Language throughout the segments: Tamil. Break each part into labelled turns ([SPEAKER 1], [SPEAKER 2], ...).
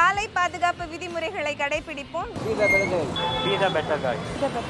[SPEAKER 1] சாலை பாதுகாப்பு விதிமுறைகளை கடைபிடிப்போம்
[SPEAKER 2] Be the better guy.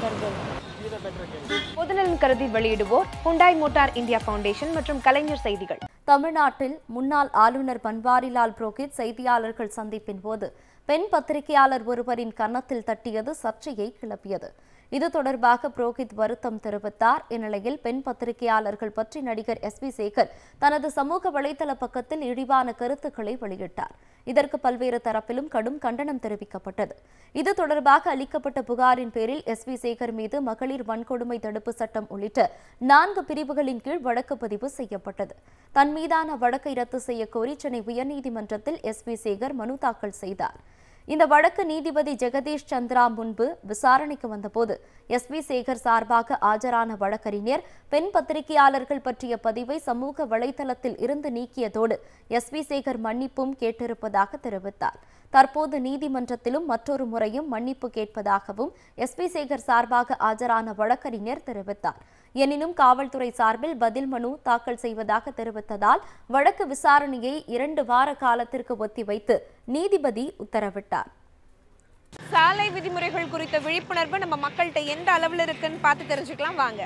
[SPEAKER 3] பொதுநலன் கருதி வெளியிடுவோர் ஹுண்டாய் மோட்டார் இந்தியா ஃபவுண்டேஷன் மற்றும் கலைஞர் செய்திகள்
[SPEAKER 4] தமிழ்நாட்டில் முன்னாள் ஆளுநர் பன்வாரிலால் புரோஹித் செய்தியாளர்கள் சந்திப்பின் போது பெண் பத்திரிகையாளர் ஒருவரின் கன்னத்தில் தட்டியது சர்ச்சையை கிளப்பியது இது தொடர்பாக புரோஹித் வருத்தம் தெரிவித்தார் இந்நிலையில் பெண் பத்திரிகையாளர்கள் பற்றி நடிகர் எஸ் வி சேகர் தனது சமூக வலைதள பக்கத்தில் இழிவான கருத்துக்களை வெளியிட்டார் இதற்கு பல்வேறு தரப்பிலும் கடும் கண்டனம் தெரிவிக்கப்பட்டது இது தொடர்பாக அளிக்கப்பட்ட புகாரின் பேரில் எஸ் வி சேகர் மீது மகளிர் வன்கொடுமை தடுப்பு சட்டம் உள்ளிட்ட நான்கு பிரிவுகளின் கீழ் வழக்கு பதிவு செய்யப்பட்டது தன் மீதான வழக்கை ரத்து செய்ய கோரி சென்னை உயர்நீதிமன்றத்தில் எஸ் வி சேகர் மனு தாக்கல் செய்தார் இந்த வழக்கு நீதிபதி ஜெகதீஷ் சந்திரா முன்பு விசாரணைக்கு வந்தபோது எஸ் வி சேகர் சார்பாக ஆஜரான வழக்கறிஞர் பெண் பத்திரிகையாளர்கள் பற்றிய பதிவை சமூக வலைதளத்தில் இருந்து நீக்கியதோடு எஸ் வி சேகர் மன்னிப்பும் கேட்டிருப்பதாக தெரிவித்தார் தற்போது நீதிமன்றத்திலும் மற்றொரு முறையும் மன்னிப்பு கேட்பதாகவும் எஸ் வி சேகர் சார்பாக ஆஜரான வழக்கறிஞர் தெரிவித்தார் எனினும் காவல்துறை சார்பில் பதில் மனு தாக்கல் செய்வதாக தெரிவித்ததால் வழக்கு விசாரணையை இரண்டு வார காலத்திற்கு ஒத்திவைத்து நீதிபதி உத்தரவிட்டார்
[SPEAKER 1] சாலை விதிமுறைகள் குறித்த விழிப்புணர்வு நம்ம மக்கள்கிட்ட எந்த அளவில் இருக்குன்னு பார்த்து தெரிஞ்சுக்கலாம் வாங்க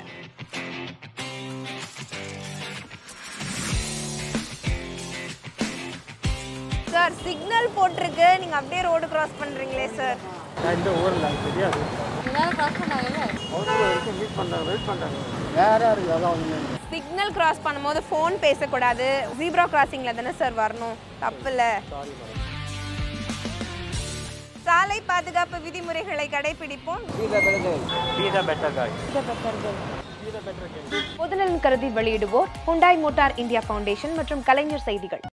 [SPEAKER 1] சார் சிக்னல் போட்டிருக்கு நீங்க அப்படியே ரோடு கிராஸ் பண்றீங்களே சார்
[SPEAKER 2] நான் இந்த ஊரில் எனக்கு தெரியாது ஹவுஸ்ஃபுல் வரைக்கும் மீட் பண்ணுறாங்க வெயிட் பண்ணுறாங்க வேற யாருக்கு அதான் ஒன்றுமே இல்லை
[SPEAKER 1] சிக்னல் கிராஸ் பண்ணும்போது ஃபோன் பேசக்கூடாது ஜீப்ரா கிராசிங்ல தானே சார் வரணும் தப்பு இல்ல சாலை பாதுகாப்பு விதிமுறைகளை கடைபிடிப்போம்
[SPEAKER 2] Be the better guy.
[SPEAKER 3] பொதுநலன் கருதி வெளியிடுவோர் ஹுண்டாய் மோட்டார் இந்தியா ஃபவுண்டேஷன் மற்றும் கலைஞர் செய்திகள்